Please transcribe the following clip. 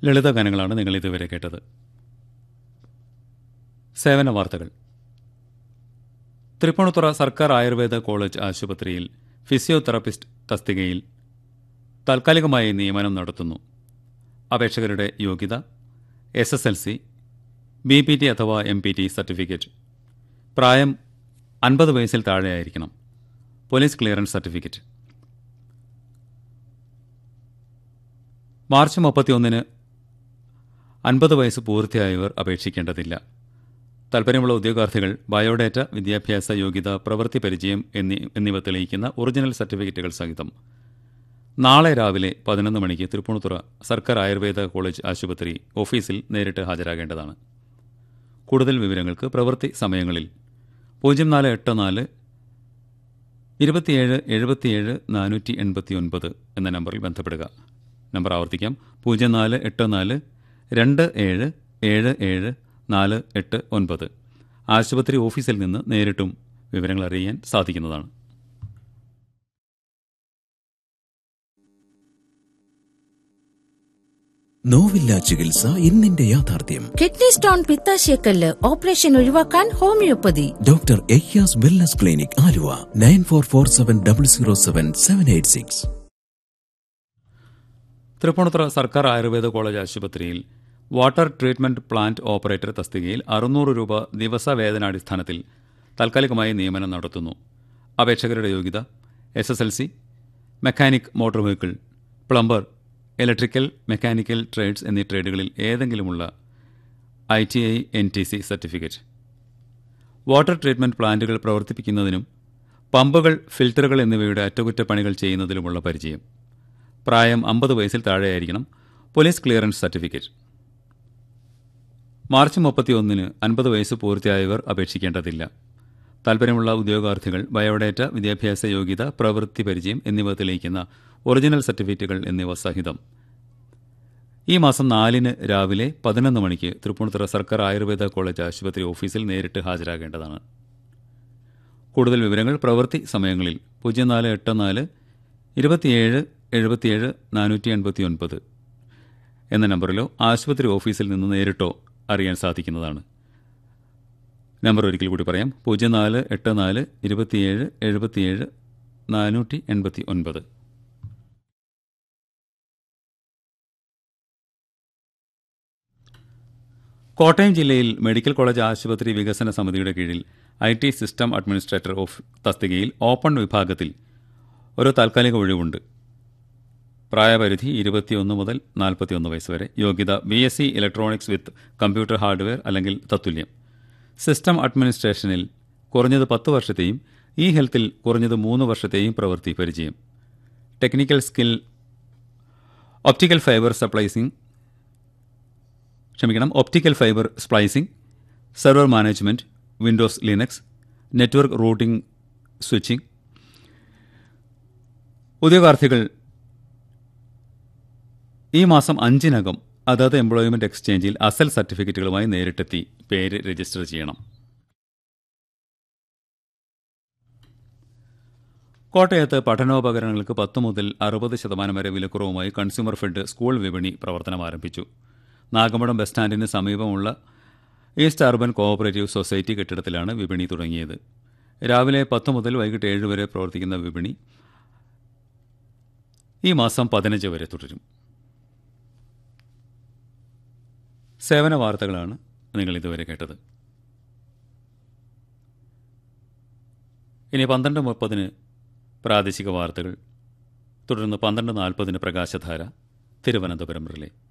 ലളിത ഗാനങ്ങളാണ് നിങ്ങൾ ഇതുവരെ കേട്ടത് സേവന വാർത്തകൾ തൃപ്പൂണിത്തുറ സർക്കാർ ആയുർവേദ കോളേജ് ആശുപത്രിയിൽ ഫിസിയോതെറാപ്പിസ്റ്റ് തസ്തികയിൽ താൽക്കാലികമായി നിയമനം നടത്തുന്നു അപേക്ഷകരുടെ യോഗ്യത S S L C B P T അഥവാ എം പി ടി സർട്ടിഫിക്കറ്റ് പ്രായം അൻപത് വയസ്സിൽ താഴെയായിരിക്കണം പോലീസ് ക്ലിയറൻസ് സർട്ടിഫിക്കറ്റ് മാർച്ച് മുപ്പത്തിയൊന്നിന് അൻപത് വയസ്സ് പൂർത്തിയായവർ അപേക്ഷിക്കേണ്ടതില്ല താൽപ്പര്യമുള്ള ഉദ്യോഗാർത്ഥികൾ ബയോഡേറ്റ വിദ്യാഭ്യാസ യോഗ്യത പ്രവൃത്തി പരിചയം എന്നീ എന്നിവ തെളിയിക്കുന്ന ഒറിജിനൽ സർട്ടിഫിക്കറ്റുകൾ സഹിതം നാളെ രാവിലെ പതിനൊന്ന് മണിക്ക് തൃപ്പൂണിത്തുറ സർക്കാർ ആയുർവേദ കോളേജ് ആശുപത്രി ഓഫീസിൽ നേരിട്ട് ഹാജരാകേണ്ടതാണ് കൂടുതൽ വിവരങ്ങൾക്ക് പ്രവൃത്തി സമയങ്ങളിൽ പൂജ്യം നാല് എട്ട് നാല് ഇരുപത്തിയേഴ് എഴുപത്തിയേഴ് നാനൂറ്റി എൺപത്തി ഒൻപത് എന്ന നമ്പറിൽ ബന്ധപ്പെടുക നമ്പർ ആവർത്തിക്കാം പൂജ്യം നാല് എട്ട് നാല് രണ്ട് ഏഴ് ഏഴ് ഏഴ് നാല് എട്ട് ഒൻപത് ആശുപത്രി ഓഫീസിൽ നിന്ന് നേരിട്ടും വിവരങ്ങൾ അറിയാൻ സാധിക്കുന്നതാണ് നോവില്ല ചികിത്സ ഇന്നിന്റെ യാഥാർത്ഥ്യം കിഡ്നി സ്റ്റോൺ പിത്താശയക്കല്ല് ഓപ്പറേഷൻ ഒഴിവാക്കാൻ ഹോമിയോപ്പതി ഡോക്ടർ എയ്യാസ് wellness clinic Aluva nine four four seven double zero seven seven eight six Tripunithura സർക്കാർ ആയുർവേദ കോളേജ് ആശുപത്രിയിൽ വാട്ടർ ട്രീറ്റ്മെന്റ് പ്ലാന്റ് ഓപ്പറേറ്റർ തസ്തികയിൽ അറുന്നൂറ് രൂപ ദിവസവേതനാടിസ്ഥാനത്തിൽ താൽക്കാലികമായി നിയമനം നടത്തുന്നു അപേക്ഷകരുടെ യോഗ്യത S S L C mechanic motor vehicle plumber electrical mechanical trades എന്നീ ട്രേഡുകളിൽ ഏതെങ്കിലുമുള്ള I T I N T C certificate water treatment പ്ലാന്റുകൾ പ്രവർത്തിപ്പിക്കുന്നതിനും പമ്പുകൾ ഫിൽറ്ററുകൾ എന്നിവയുടെ അറ്റകുറ്റപ്പണികൾ ചെയ്യുന്നതിലുമുള്ള പരിചയം പ്രായം അമ്പത് വയസ്സിൽ താഴെയായിരിക്കണം പോലീസ് ക്ലിയറൻസ് സർട്ടിഫിക്കറ്റ് മാർച്ച് മുപ്പത്തിയൊന്നിന് അൻപത് വയസ്സ് പൂർത്തിയായവർ അപേക്ഷിക്കേണ്ടതില്ല താൽപ്പര്യമുള്ള ഉദ്യോഗാർത്ഥികൾ ബയോഡേറ്റ വിദ്യാഭ്യാസ യോഗ്യത പ്രവൃത്തി പരിചയം എന്നിവ തെളിയിക്കുന്ന ഒറിജിനൽ സർട്ടിഫിക്കറ്റുകൾ എന്നിവ സഹിതം ഈ മാസം നാലിന് രാവിലെ പതിനൊന്ന് മണിക്ക് തൃപ്പൂണിത്തുറ സർക്കാർ ആയുർവേദ കോളേജ് ആശുപത്രി ഓഫീസിൽ നേരിട്ട് ഹാജരാകേണ്ടതാണ് കൂടുതൽ വിവരങ്ങൾ പ്രവൃത്തി സമയങ്ങളിൽ പൂജ്യം നാല് എട്ട് നാല് ഇരുപത്തിയേഴ് എഴുപത്തിയേഴ് നാനൂറ്റി എൺപത്തി ഒൻപത് എന്ന നമ്പറിലോ ആശുപത്രി ഓഫീസിൽ നിന്ന് നേരിട്ടോ അറിയാൻ സാധിക്കുന്നതാണ് നമ്പർ ഒരിക്കൽ കൂടി പറയാം പൂജ്യം നാല് എട്ട് നാല് ഇരുപത്തിയേഴ് എഴുപത്തിയേഴ് നാനൂറ്റി എൺപത്തി ഒൻപത് കോട്ടയം ജില്ലയിൽ മെഡിക്കൽ കോളേജ് ആശുപത്രി വികസന സമിതിയുടെ കീഴിൽ I T system administrator of തസ്തികയിൽ ഓപ്പൺ വിഭാഗത്തിൽ ഒരു താൽക്കാലിക ഒഴിവുണ്ട് പ്രായപരിധി ഇരുപത്തിയൊന്ന് മുതൽ നാൽപ്പത്തിയൊന്ന് വയസ്സ് വരെ യോഗ്യത B S C electronics with computer hardware അല്ലെങ്കിൽ തത്തുല്യം സിസ്റ്റം അഡ്മിനിസ്ട്രേഷനിൽ കുറഞ്ഞത് പത്ത് വർഷത്തെയും ഇ ഹെൽത്തിൽ കുറഞ്ഞത് മൂന്ന് വർഷത്തെയും പ്രവൃത്തി പരിചയം technical skill optical fibre splicing ക്ഷമിക്കണം optical fibre splicing server management Windows Linux network routing switching ഉദ്യോഗാർത്ഥികൾ ഈ മാസം അഞ്ചിനകം അതത് എംപ്ലോയ്മെന്റ് എക്സ്ചേഞ്ചിൽ അസൽ സർട്ടിഫിക്കറ്റുകളുമായി നേരിട്ടെത്തി പേര് രജിസ്റ്റർ ചെയ്യണം കോട്ടയത്ത് പഠനോപകരണങ്ങൾക്ക് പത്ത് മുതൽ അറുപത് ശതമാനം വരെ വിലക്കുറവുമായി കൺസ്യൂമർ ഫെഡ് സ്കൂൾ വിപണി പ്രവർത്തനം ആരംഭിച്ചു നാഗമ്പടം ബസ് സ്റ്റാൻഡിന് സമീപമുള്ള ഈസ്റ്റ് അർബൻ കോഓപ്പറേറ്റീവ് സൊസൈറ്റി കെട്ടിടത്തിലാണ് വിപണി തുടങ്ങിയത് രാവിലെ പത്ത് മുതൽ വൈകിട്ട് ഏഴ് വരെ പ്രവർത്തിക്കുന്ന വിപണി ഈ മാസം പതിനഞ്ച് വരെ തുടരും സേവന വാർത്തകളാണ് നിങ്ങൾ ഇതുവരെ കേട്ടത് ഇനി പന്ത്രണ്ട് മുപ്പതിന് പ്രാദേശിക വാർത്തകൾ തുടർന്ന് പന്ത്രണ്ട് നാൽപ്പതിന് പ്രകാശധാര തിരുവനന്തപുരം റിലേ